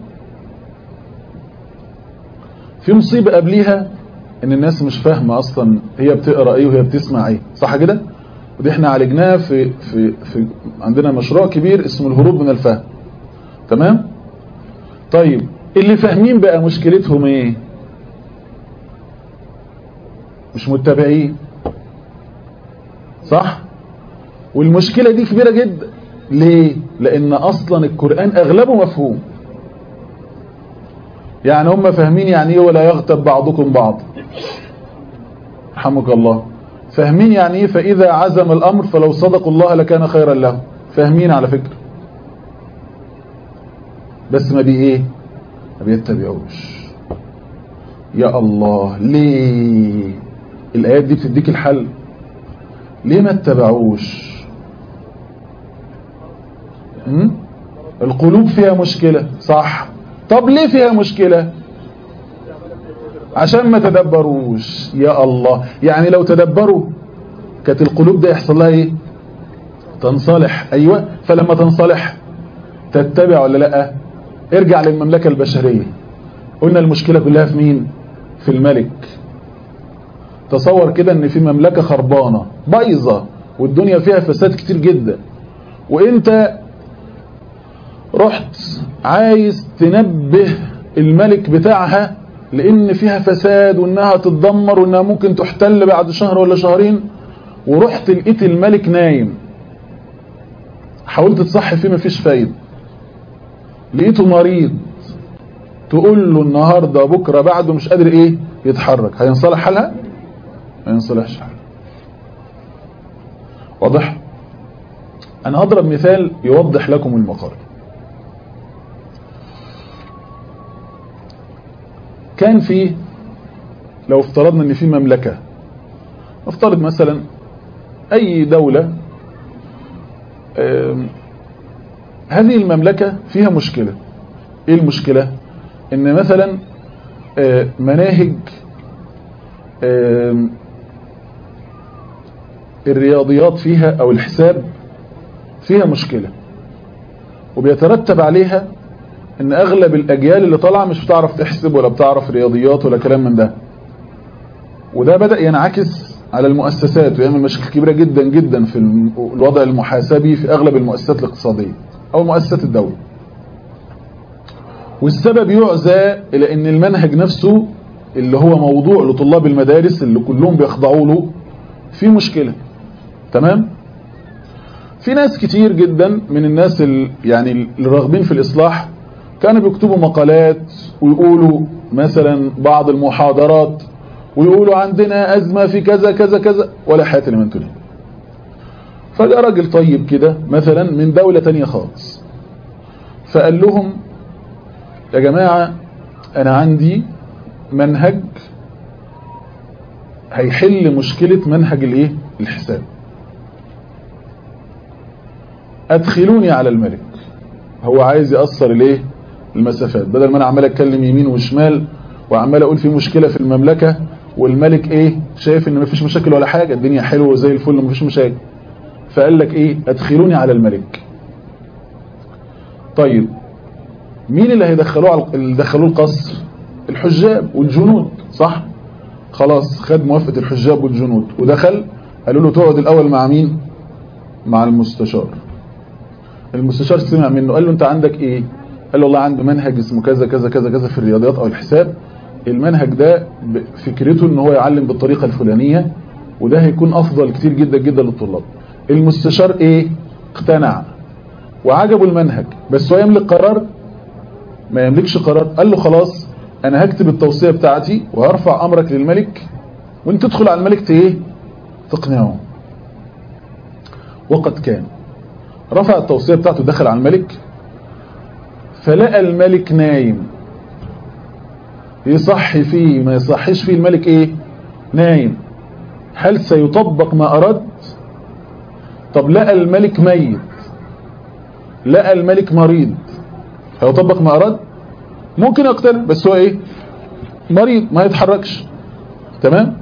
في مصيبة قبليها ان الناس مش فاهمة اصلا هي بتقرأ ايه وهي بتسمع ايه صح كده ودي احنا عالجناها في, في, في عندنا مشروع كبير اسمه الهروب من الفهم تمام طيب اللي فاهمين بقى مشكلتهم ايه مش متبعين صح والمشكلة دي كبيرة جدا ليه لان اصلا القرآن اغلبه مفهوم يعني هم فاهمين يعني ايه ولا يغتب بعضكم بعض رحمك الله فاهمين يعني ايه فاذا عزم الامر فلو صدقوا الله لكان خيرا له فاهمين على فكرة بس ما بي ايه ما بيتبعوش يا الله ليه الايات دي بتديك الحل ليه ما اتبعوش م? القلوب فيها مشكلة صح طب ليه فيها مشكلة عشان ما تدبروش يا الله يعني لو تدبروا كانت القلوب ده يحصل لها ايه تنصلح ايوه فلما تنصلح تتبع ولا لا ارجع للمملكة البشرية قلنا المشكلة كلها في مين في الملك تصور كده ان في مملكة خربانة بايظة والدنيا فيها فساد كتير جدا وانت رحت عايز تنبه الملك بتاعها لان فيها فساد وانها تتدمر وانها ممكن تحتل بعد شهر ولا شهرين ورحت لقيت الملك نايم حاولت تصحي فيه مفيش فايده لقيته مريض تقول له النهارده بكره بعده مش قادر ايه يتحرك هينصلح حالها ما ينصلحش حالها واضح انا هضرب مثال يوضح لكم المقال كان في لو افترضنا ان في مملكة افترض مثلا اي دولة هذه المملكة فيها مشكلة ايه المشكلة ان مثلا مناهج الرياضيات فيها او الحساب فيها مشكلة وبيترتب عليها ان اغلب الاجيال اللي طالعه مش بتعرف تحسب ولا بتعرف رياضيات ولا كلام من ده وده بدأ ينعكس على المؤسسات ويعمل مشاكل كبيرة جدا جدا في الوضع المحاسبي في اغلب المؤسسات الاقتصادية او مؤسسات الدولة والسبب يعزى الى ان المنهج نفسه اللي هو موضوع لطلاب المدارس اللي كلهم بيخضعوا له في مشكلة تمام في ناس كتير جدا من الناس اللي يعني الراغبين في الإصلاح كانوا بيكتبوا مقالات ويقولوا مثلا بعض المحاضرات ويقولوا عندنا أزمة في كذا كذا كذا ولا حياة لمن تريد فجاء راجل طيب كده مثلا من دولة تانية خالص فقال لهم يا جماعة أنا عندي منهج هيحل مشكلة منهج الايه الحساب ادخلوني على الملك هو عايز يأثر الايه المسافات بدل ما انا عمال اتكلم يمين وشمال وعمال اقول في مشكلة في المملكة والملك ايه شايف ان مفيش مشاكل ولا حاجة الدنيا حلوة وزي الفل ومفيش مشاكل فقال لك ايه ادخلوني على الملك طيب مين اللي هيدخلوه على اللي دخلوه القصر الحجاب والجنود صح خلاص خد موافقة الحجاب والجنود ودخل قالوا له تقعد الاول مع مين مع المستشار المستشار سمع منه قال له انت عندك ايه قال له والله عنده منهج اسمه كذا كذا كذا كذا في الرياضيات او الحساب المنهج ده فكرته ان هو يعلم بالطريقة الفلانية وده هيكون افضل كتير جدا جدا للطلاب المستشار ايه اقتنع وعجبه المنهج بس هو يملك قرار ما يملكش قرار قال له خلاص انا هكتب التوصية بتاعتي وهرفع امرك للملك وانت تدخل على الملك ايه تقنعه وقد كان رفع التوصية بتاعته دخل على الملك فلقى الملك نايم يصحي فيه ما يصحيش فيه الملك ايه نايم هل سيطبق ما اراد طب لقى الملك ميت لقى الملك مريض هيطبق ما اراد ممكن يقتل بس هو ايه مريض ما يتحركش تمام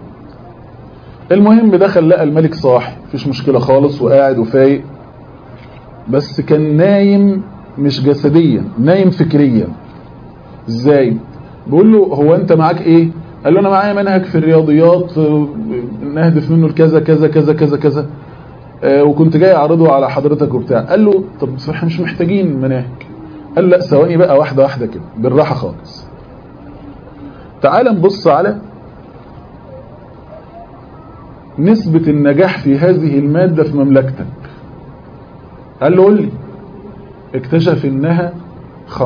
المهم دخل لقى الملك صاحي مفيش مشكلة خالص وقاعد وفايق بس كان نايم مش جسديا نايم فكريا ازاي بيقول له هو انت معاك ايه قال له انا معايا منهج في الرياضيات نهدف منه الكذا كذا كذا كذا كذا آه وكنت جاي اعرضه على حضرتك وبتاع قال له طب احنا مش محتاجين مناهج قال لا ثواني بقى واحدة واحدة كده بالراحة خالص تعال نبص على نسبة النجاح في هذه المادة في مملكتك قال له قول لي اكتشف انها 15%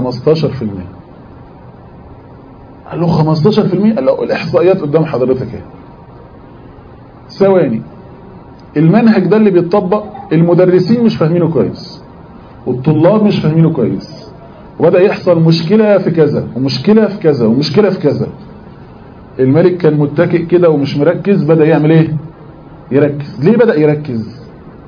قال له 15% قال له الاحصائيات قدام حضرتك اهي ثواني المنهج ده اللي بيتطبق المدرسين مش فاهمينه كويس والطلاب مش فاهمينه كويس وبدأ يحصل مشكلة في كذا ومشكلة في كذا ومشكلة في كذا الملك كان متكئ كده ومش مركز بدأ يعمل ايه يركز ليه بدأ يركز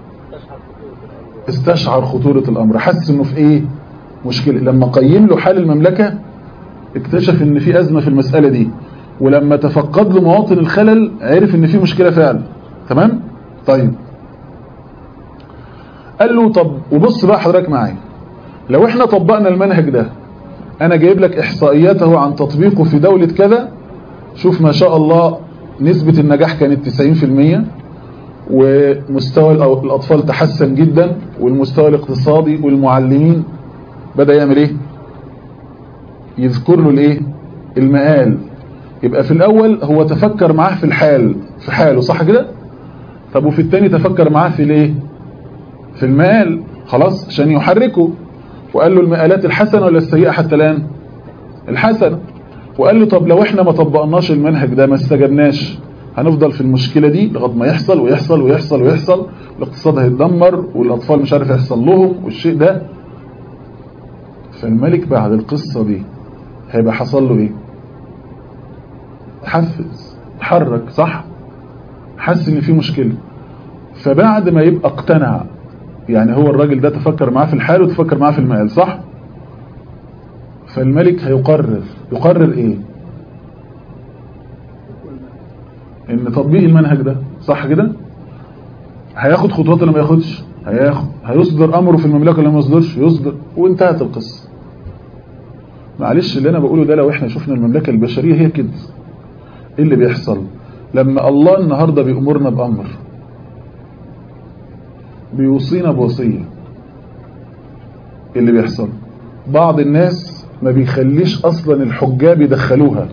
استشعر خطورة الامر حس انه في ايه مشكلة لما قيم له حال المملكة اكتشف ان في ازمة في المسألة دي ولما تفقد له مواطن الخلل عرف ان في مشكلة فعلا تمام طيب قال له طب وبص بقى حضرتك معايا لو احنا طبقنا المنهج ده انا جايب لك احصائياته عن تطبيقه في دولة كذا شوف ما شاء الله نسبة النجاح كانت 90% ومستوى الاطفال تحسن جدا والمستوى الاقتصادي والمعلمين بدأ يعمل ايه يذكر له الايه المقال يبقى في الاول هو تفكر معاه في الحال في حاله صح كده طب وفي الثاني تفكر معاه في الايه في المقال خلاص عشان يحركه وقال له المقالات الحسنه ولا السيئه حتى الان الحسنه وقال له طب لو احنا ما طبقناش المنهج ده ما استجبناش هنفضل في المشكلة دي لغايه ما يحصل ويحصل ويحصل ويحصل الاقتصاد هيتدمر والاطفال مش عارف يحصل لهم والشيء ده فالملك بعد القصة دي هيبقى حصل له ايه حفز تحرك صح حس ان في مشكلة فبعد ما يبقى اقتنع يعني هو الراجل ده تفكر معاه في الحال وتفكر معاه في المقال صح فالملك هيقرر يقرر ايه ان تطبيق المنهج ده صح كده هياخد خطوات ولا ما ياخدش هياخد هيصدر امره في المملكه ولا ما يصدرش يصدر وانتهت القصه معلش اللي انا بقوله ده لو احنا شفنا المملكه البشريه هي كده ايه اللي بيحصل لما الله النهارده بيأمرنا بامر بيوصينا بوصيه ايه اللي بيحصل بعض الناس ما بيخليش اصلا الحجاب يدخلوها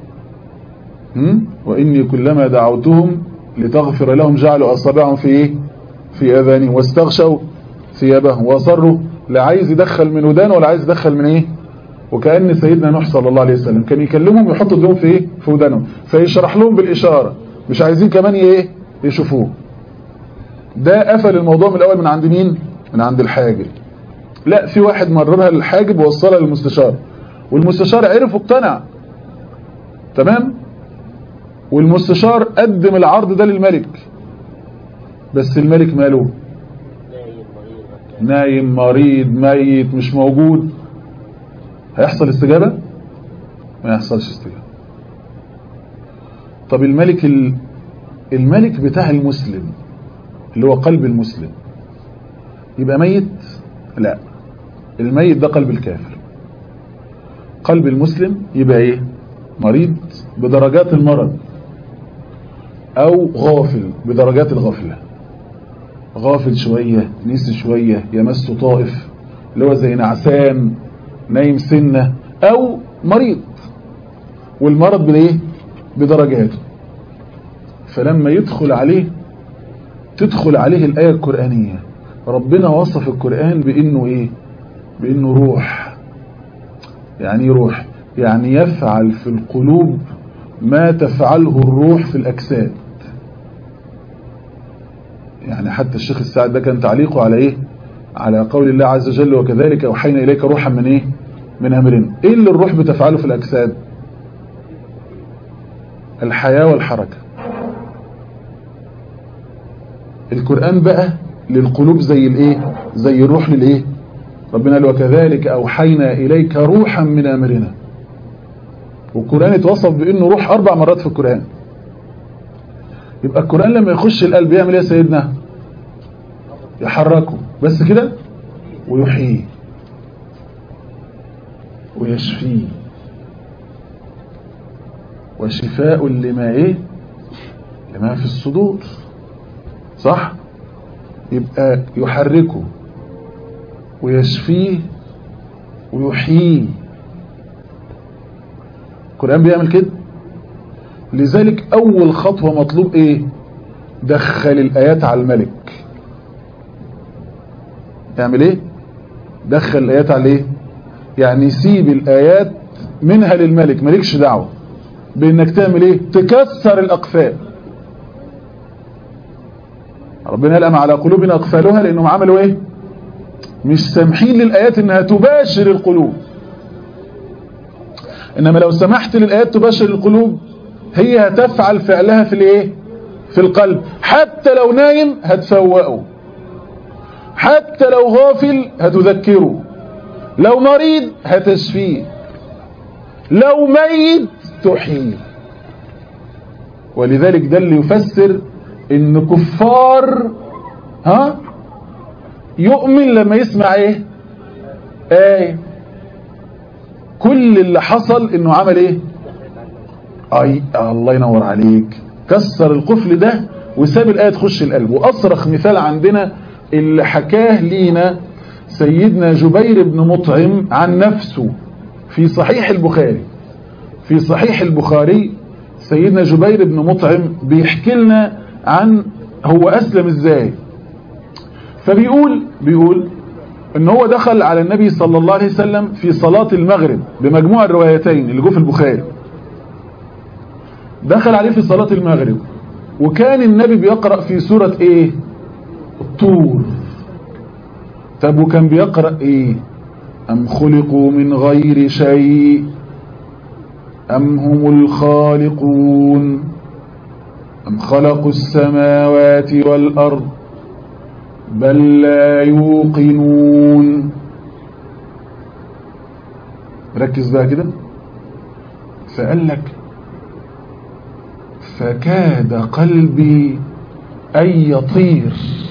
وإني كلما دعوتهم لتغفر لهم جعلوا أصابعهم في إيه؟ في أذانهم واستغشوا ثيابهم وأصروا لا عايز يدخل من ودان ولا عايز يدخل من إيه وكأن سيدنا نوح صلى الله عليه وسلم كان يكلمهم ويحط ايديهم في إيه في ودانهم فيشرح لهم بالإشارة مش عايزين كمان إيه يشوفوه ده قفل الموضوع من الأول من عند مين من عند الحاجب لا في واحد مررها للحاجب ووصلها للمستشار والمستشار عرف واقتنع تمام والمستشار قدم العرض ده للملك بس الملك ماله نايم مريض ميت مش موجود هيحصل استجابة ما يحصلش استجابة طب الملك ال... الملك بتاع المسلم اللي هو قلب المسلم يبقى ميت لا الميت ده قلب الكافر قلب المسلم يبقى ايه مريض بدرجات المرض او غافل بدرجات الغفلة غافل شوية نسي شوية يمس طائف اللي هو زي نعسان نايم سنة او مريض والمرض بالايه بدرجاته فلما يدخل عليه تدخل عليه الآية القرآنية ربنا وصف القرآن بانه ايه بانه روح يعني روح يعني يفعل في القلوب ما تفعله الروح في الأجساد يعني حتى الشيخ السعد ده كان تعليقه على ايه على قول الله عز وجل وكذلك أوحينا إليك روحا من ايه من أمرنا ايه اللي الروح بتفعله في الأجساد الحياة والحركة القرآن بقى للقلوب زي الايه زي الروح للايه ربنا قال وكذلك أوحينا إليك روحا من أمرنا والقرآن اتوصف بأنه روح أربع مرات في القرآن يبقى القرآن لما يخش القلب يعمل ايه يا سيدنا يحركه بس كده ويحييه ويشفيه وشفاء لما ايه لما في الصدور صح يبقى يحركه ويشفيه ويحييه القرآن بيعمل كده لذلك أول خطوة مطلوب إيه دخل الآيات على الملك يعمل إيه دخل الآيات على إيه يعني سيب الآيات منها للملك مالكش دعوة بأنك تعمل إيه تكسر الأقفال ربنا قال على قلوبنا أقفالها لأنهم عملوا إيه مش سامحين للآيات إنها تباشر القلوب إنما لو سمحت للآيات تباشر القلوب هي هتفعل فعلها في الايه في القلب حتى لو نايم هتفوقه حتى لو غافل هتذكره لو مريض هتشفيه لو ميت تحييه ولذلك ده اللي يفسر ان كفار ها يؤمن لما يسمع ايه ايه كل اللي حصل انه عمل ايه اي الله ينور عليك كسر القفل ده وساب الآية تخش القلب وأصرخ مثال عندنا اللي حكاه لينا سيدنا جبير بن مطعم عن نفسه في صحيح البخاري في صحيح البخاري سيدنا جبير بن مطعم بيحكي لنا عن هو أسلم ازاي فبيقول بيقول ان هو دخل على النبي صلى الله عليه وسلم في صلاة المغرب بمجموع الروايتين اللي جو في البخاري دخل عليه في صلاة المغرب وكان النبي بيقرأ في سورة ايه الطور طب وكان بيقرأ ايه ام خلقوا من غير شيء ام هم الخالقون ام خلقوا السماوات والارض بل لا يوقنون ركز بقى كده فقال لك فكاد قلبي أن يطير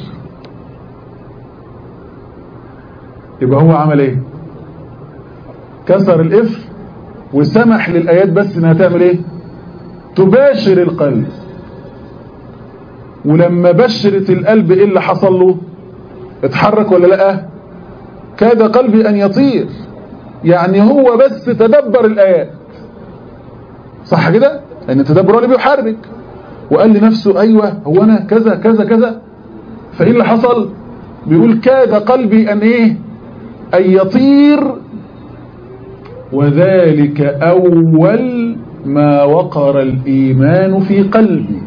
يبقى هو عمل ايه كسر القفل وسمح للآيات بس انها تعمل ايه تباشر القلب ولما بشرت القلب ايه اللي حصل له اتحرك ولا لا كاد قلبي ان يطير يعني هو بس تدبر الايات صح كده لان التدبر هو اللي بيحرك وقال لنفسه ايوه هو انا كذا كذا كذا فايه اللي حصل بيقول كاد قلبي ان ايه ان يطير وذلك اول ما وقر الايمان في قلبي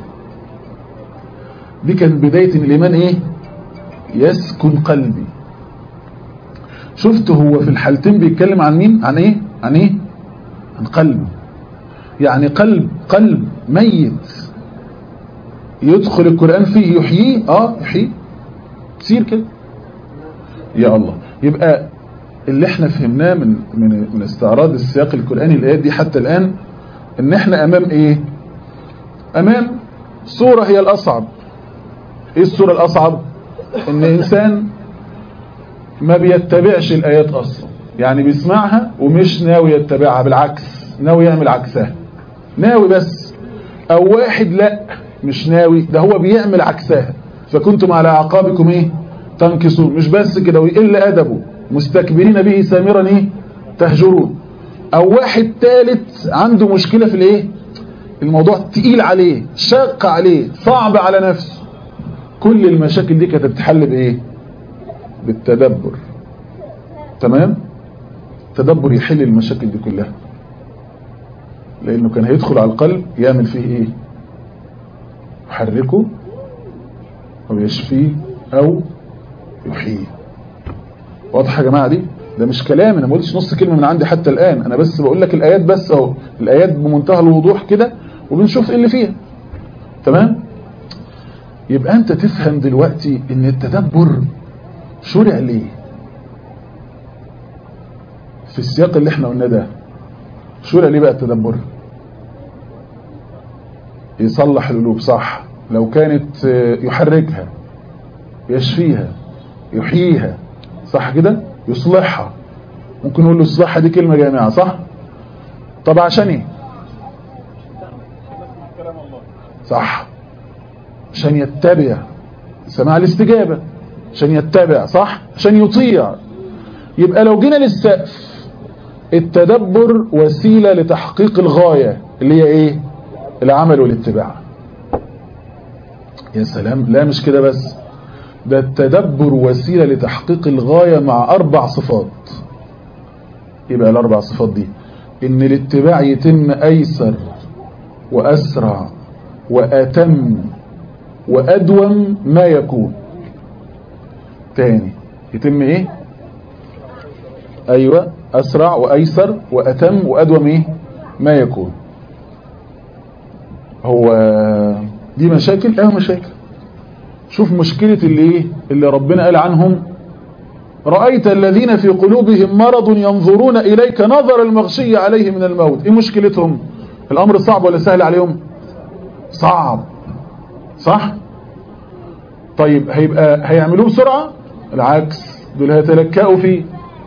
دي كانت بداية الإيمان إيه يسكن قلبي شفت هو في الحالتين بيتكلم عن مين عن إيه عن إيه عن قلبه يعني قلب قلب ميت يدخل القرآن فيه يحييه آه يحييه تصير كده يا الله يبقى اللي احنا فهمناه من من من استعراض السياق القرآني الآيات دي حتى الآن ان احنا امام ايه امام صورة هي الاصعب ايه الصورة الاصعب ان انسان ما بيتبعش الايات اصلا يعني بيسمعها ومش ناوي يتبعها بالعكس ناوي يعمل عكسها ناوي بس او واحد لا مش ناوي ده هو بيعمل عكسها فكنتم على اعقابكم ايه تنكسون مش بس كده ويقل ادبه مستكبرين به سامرا ايه تهجرون او واحد ثالث عنده مشكلة في الايه الموضوع تقيل عليه شاق عليه صعب على نفسه كل المشاكل دي كانت بتتحل بايه بالتدبر تمام التدبر يحل المشاكل دي كلها لانه كان هيدخل على القلب يعمل فيه ايه يحركه او يشفيه او يحييه واضحه يا جماعه دي ده مش كلام انا ما قلتش نص كلمه من عندي حتى الان انا بس بقول لك الايات بس اهو الايات بمنتهى الوضوح كده وبنشوف ايه اللي فيها تمام يبقى انت تفهم دلوقتي ان التدبر شرع ليه في السياق اللي احنا قلنا ده شرع ليه بقى التدبر يصلح القلوب صح لو كانت يحركها يشفيها يحييها صح كده يصلحها ممكن نقول له يصلحها دي كلمة جامعة صح طب عشان ايه صح عشان يتبع سماع الاستجابة عشان يتبع صح عشان يطيع يبقى لو جينا للسقف التدبر وسيلة لتحقيق الغاية اللي هي ايه العمل والاتباع يا سلام لا مش كده بس ده التدبر وسيلة لتحقيق الغاية مع أربع صفات يبقى الأربع صفات دي إن الاتباع يتم أيسر وأسرع وأتم وأدوم ما يكون تاني يتم إيه أيوة أسرع وأيسر وأتم وأدوم إيه ما يكون هو دي مشاكل اه مشاكل شوف مشكلة اللي ايه اللي ربنا قال عنهم رأيت الذين في قلوبهم مرض ينظرون إليك نظر المغشي عليه من الموت ايه مشكلتهم الأمر صعب ولا سهل عليهم صعب صح طيب هيبقى هيعملوه بسرعة العكس دول هيتلكأوا فيه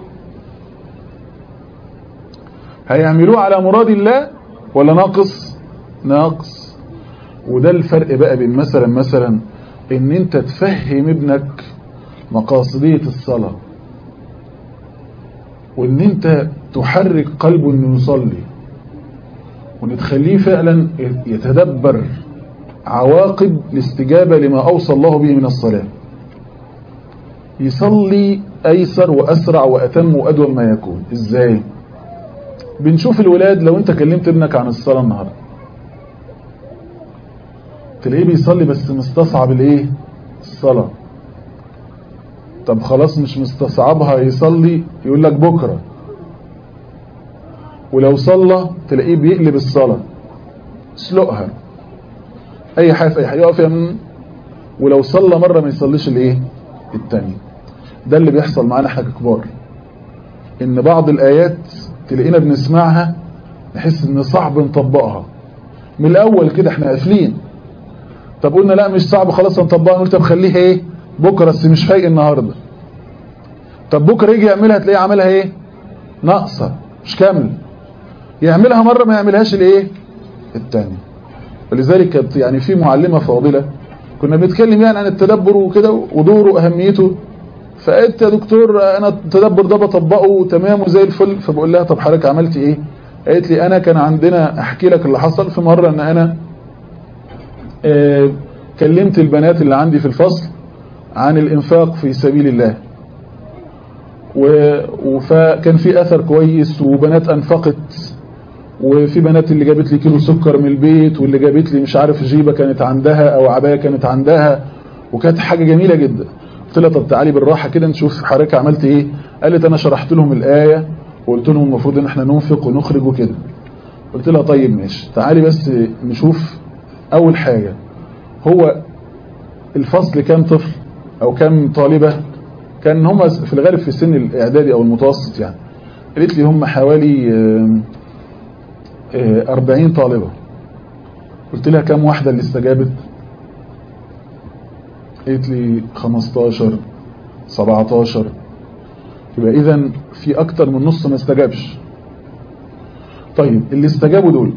هيعملوه على مراد الله ولا ناقص ناقص وده الفرق بقى بين مثلا مثلا ان انت تفهم ابنك مقاصدية الصلاة وان انت تحرك قلبه انه يصلي وان تخليه فعلا يتدبر عواقب الاستجابة لما أوصى الله به من الصلاة يصلي أيسر وأسرع وأتم وأدوم ما يكون إزاي بنشوف الولاد لو أنت كلمت ابنك عن الصلاة النهاردة تلاقيه بيصلي بس مستصعب الايه الصلاة طب خلاص مش مستصعبها يصلي يقول لك بكرة ولو صلى تلاقيه بيقلب الصلاة سلقها اي حاجة في اي حاجة يقف يمن ولو صلى مرة ما يصليش الايه التاني ده اللي بيحصل معانا احنا ككبار ان بعض الايات تلاقينا بنسمعها نحس ان صعب نطبقها من الاول كده احنا قافلين طب قلنا لا مش صعب خلاص هنطبقها نقول طب خليها ايه بكره بس مش فايق النهارده طب بكره يجي يعملها تلاقيه عملها ايه ناقصه مش كامل يعملها مره ما يعملهاش الايه الثاني ولذلك كانت يعني في معلمه فاضله كنا بنتكلم يعني عن التدبر وكده ودوره واهميته فقلت يا دكتور انا التدبر ده بطبقه تمام وزي الفل فبقول لها طب حضرتك عملت ايه قالت لي انا كان عندنا احكي لك اللي حصل في مره ان انا آه كلمت البنات اللي عندي في الفصل عن الانفاق في سبيل الله فكان في اثر كويس وبنات انفقت وفي بنات اللي جابت لي كيلو سكر من البيت واللي جابت لي مش عارف جيبه كانت عندها او عبايه كانت عندها وكانت حاجه جميله جدا قلت لها طب تعالي بالراحه كده نشوف حضرتك عملت ايه قالت انا شرحت لهم الايه وقلت لهم المفروض ان احنا ننفق ونخرج وكده قلت لها طيب ماشي تعالي بس نشوف اول حاجه هو الفصل كام طفل او كام طالبه كان هم في الغالب في السن الاعدادي او المتوسط يعني قالت لي هم حوالي 40 طالبه قلت لها كام واحده اللي استجابت قالت لي 15 17 يبقى اذا في اكتر من نص ما استجابش طيب اللي استجابوا دول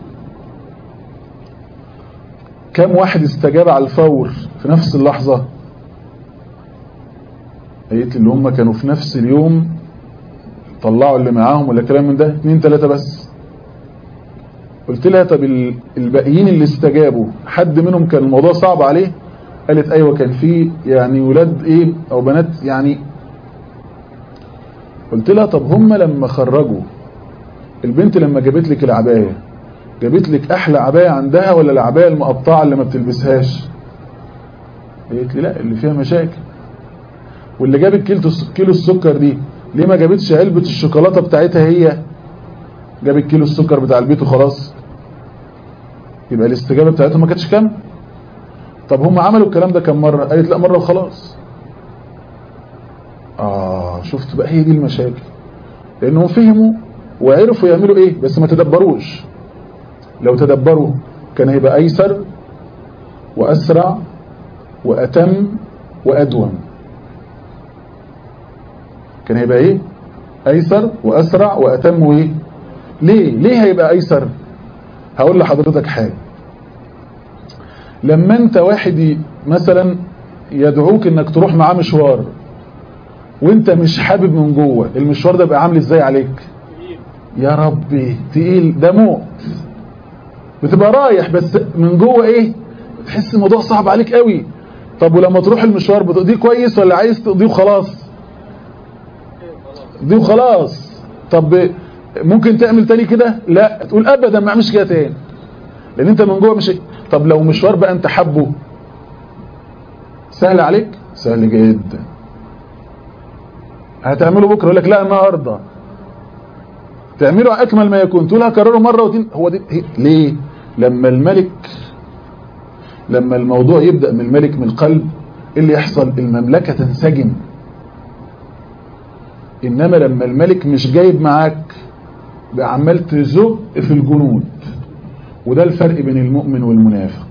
كم واحد استجاب على الفور في نفس اللحظة قالت لي اللي هم كانوا في نفس اليوم طلعوا اللي معاهم ولا كلام من ده اتنين تلاتة بس قلت لها طب الباقيين اللي استجابوا حد منهم كان الموضوع صعب عليه قالت ايوه كان في يعني ولاد ايه او بنات يعني قلت لها طب هم لما خرجوا البنت لما جابت لك العبايه جابت لك احلى عبايه عندها ولا العبايه المقطعه اللي ما بتلبسهاش قالت لي لا اللي فيها مشاكل واللي جابت كيلو كيلو السكر دي ليه ما جابتش علبه الشوكولاته بتاعتها هي جابت كيلو السكر بتاع البيت وخلاص يبقى الاستجابه بتاعتهم ما كانتش كام طب هم عملوا الكلام ده كم مره قالت لا مره وخلاص اه شفت بقى هي دي المشاكل لانهم فهموا وعرفوا يعملوا ايه بس ما تدبروش لو تدبروا كان هيبقى ايسر واسرع واتم وادوم كان هيبقى ايه ايسر واسرع واتم وايه ليه ليه هيبقى ايسر هقول لحضرتك حاجه لما انت واحد مثلا يدعوك انك تروح معاه مشوار وانت مش حابب من جوه المشوار ده بقى عامل ازاي عليك يا ربي تقيل ده موت بتبقى رايح بس من جوه ايه تحس الموضوع صعب عليك قوي طب ولما تروح المشوار بتقضيه كويس ولا عايز تقضيه وخلاص دي وخلاص طب ممكن تعمل تاني كده لا تقول ابدا ما اعملش كده تاني لان انت من جوه مش طب لو مشوار بقى انت حبه سهل عليك سهل جدا هتعمله بكره يقول لك لا النهارده تعمله اكمل ما يكون تقول هكرره مره وتين هو دي ليه لما الملك لما الموضوع يبدا من الملك من القلب ايه اللي يحصل المملكه تنسجم انما لما الملك مش جايب معاك بقى عمال تزق في الجنود وده الفرق بين المؤمن والمنافق